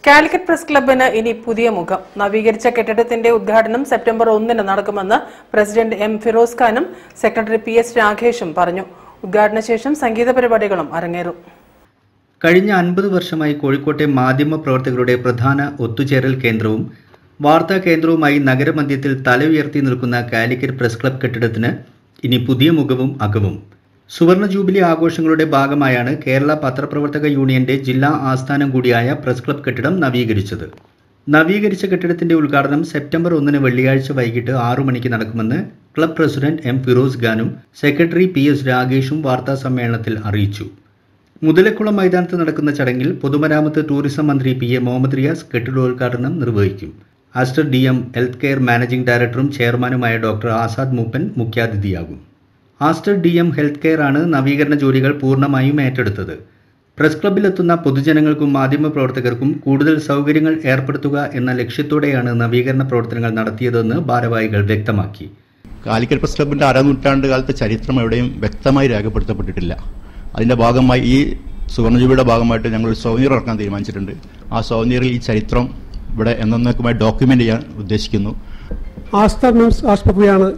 Calicut press ക്ലബിന് ഇനി പുതിയ മുഖം നവീകരിച്ച കെട്ടിടത്തിന്റെ ഉദ്ഘാടനം സെപ്റ്റംബർ ഒന്നിന് നടക്കുമെന്ന് പ്രസിഡന്റ് എം ഫിറോസ് ഖാനും സെക്രട്ടറി പി എസ് രാഘേഷും പറഞ്ഞു ഉദ്ഘാടന ശേഷം സംഗീത പരിപാടികളും അരങ്ങേറും കഴിഞ്ഞ അൻപത് വർഷമായി കോഴിക്കോട്ടെ മാധ്യമ പ്രവർത്തകരുടെ പ്രധാന ഒത്തുചേരൽ കേന്ദ്രവും വാർത്താ കേന്ദ്രവുമായി നഗരമധ്യത്തിൽ തല ഉയർത്തി നിൽക്കുന്ന കാലിക്കറ്റ് പ്രസ് ക്ലബ് കെട്ടിടത്തിന് ഇനി പുതിയ മുഖവും അകവും സുവർണ ജൂബിലി ആഘോഷങ്ങളുടെ ഭാഗമായാണ് കേരള പത്രപ്രവർത്തക യൂണിയന്റെ ജില്ലാ ആസ്ഥാനം കൂടിയായ പ്രസ് ക്ലബ് കെട്ടിടം നവീകരിച്ചത് നവീകരിച്ച കെട്ടിടത്തിന്റെ ഉദ്ഘാടനം സെപ്റ്റംബർ ഒന്നിന് വെള്ളിയാഴ്ച വൈകിട്ട് ആറു മണിക്ക് നടക്കുമെന്ന് ക്ലബ് പ്രസിഡന്റ് എം ഫിറോസ് ഖാനും സെക്രട്ടറി പി എസ് രാഗേഷും വാർത്താ സമ്മേളനത്തിൽ അറിയിച്ചു മുതലക്കുളം മൈതാനത്ത് നടക്കുന്ന ചടങ്ങിൽ പൊതുമരാമത്ത് ടൂറിസം മന്ത്രി പി എ മുഹമ്മദ് റിയാസ് കെട്ടിടോദ്ഘാടനം നിർവഹിക്കും Aster D M health care managing ഡയറക്ടറും ചെയർമാനുമായ ഡോക്ടർ ആസാദ് മൂപ്പൻ മുഖ്യാതിഥിയാകും Aster D M health care ആണ് നവീകരണ ജോലികൾ പൂർണ്ണമായും ഏറ്റെടുത്തത് പ്രസ് ക്ലബ്ബിലെത്തുന്ന പൊതുജനങ്ങൾക്കും മാധ്യമപ്രവർത്തകർക്കും കൂടുതൽ സൗകര്യങ്ങൾ ഏർപ്പെടുത്തുക എന്ന ലക്ഷ്യത്തോടെയാണ് നവീകരണ പ്രവർത്തനങ്ങൾ നടത്തിയതെന്ന് ഭാരവാഹികൾ വ്യക്തമാക്കി കാലിക്കറ്റ് പ്രസ് ക്ലബിന്റെ അരനൂറ്റാണ്ട് കാലത്തെ ചരിത്രം എവിടെയും വ്യക്തമായി രേഖപ്പെടുത്തപ്പെട്ടിട്ടില്ല അതിന്റെ ഭാഗമായി ഈ സുവർണജീവിയുടെ ഭാഗമായിട്ട് ഞങ്ങൾ ഒരു സൗനീർ ഇറക്കാൻ തീരുമാനിച്ചിട്ടുണ്ട് ആ സൗനീറിൽ ഈ ചരിത്രം ഇവിടെ എന്നേക്കുമായി ഡോക്യുമെന്റ് ചെയ്യാൻ ഉദ്ദേശിക്കുന്നു ആസ്ത മിംസ് ആശുപത്രിയാണ്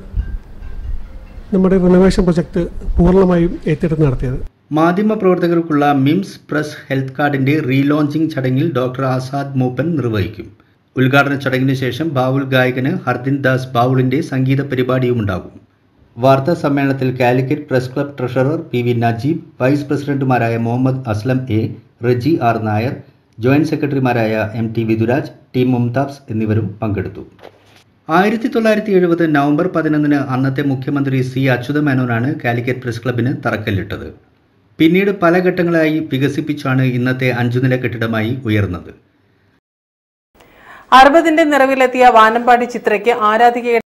നമ്മുടെ റിനോവേഷൻ പ്രൊജക്ട് പൂർണ്ണമായും ഏറ്റെടുത്ത് നടത്തിയത് മാധ്യമപ്രവർത്തകർക്കുള്ള മിംസ് പ്രസ് ഹെൽത്ത് കാർഡിന്റെ റീലോഞ്ചിംഗ് ചടങ്ങിൽ ഡോക്ടർ ആസാദ് മൂപ്പൻ നിർവഹിക്കും ഉദ്ഘാടന ചടങ്ങിന് ശേഷം ബാവുൽ ഗായകന് ഹർദിൻ ദാസ് ബാവുളിന്റെ സംഗീത പരിപാടിയുമുണ്ടാകും വാർത്താ സമ്മേളനത്തിൽ Calicut press club treasurer P V Najeeb vice പ്രസിഡന്റുമാരായ Muhammad Aslam A Reji R Nair joint സെക്രട്ടറിമാരായ M T Vidhuraj T Mumthabs എന്നിവരും പങ്കെടുത്തു ആയിരത്തി തൊള്ളായിരത്തി എഴുപത് നവംബർ പതിനൊന്നിന് അന്നത്തെ മുഖ്യമന്ത്രി സി അച്യുത മേനോനാണ് കാലിക്കറ്റ് പ്രസ് ക്ലബിന് തറക്കല്ലിട്ടത് പിന്നീട് പല ഘട്ടങ്ങളായി വികസിപ്പിച്ചാണ് ഇന്നത്തെ അഞ്ചുനില കെട്ടിടമായി ഉയർന്നത് അറുപതിന്റെ നിറവിലെത്തിയ വാനമ്പാടി ചിത്രയ്ക്ക് ആരാധികയുടെ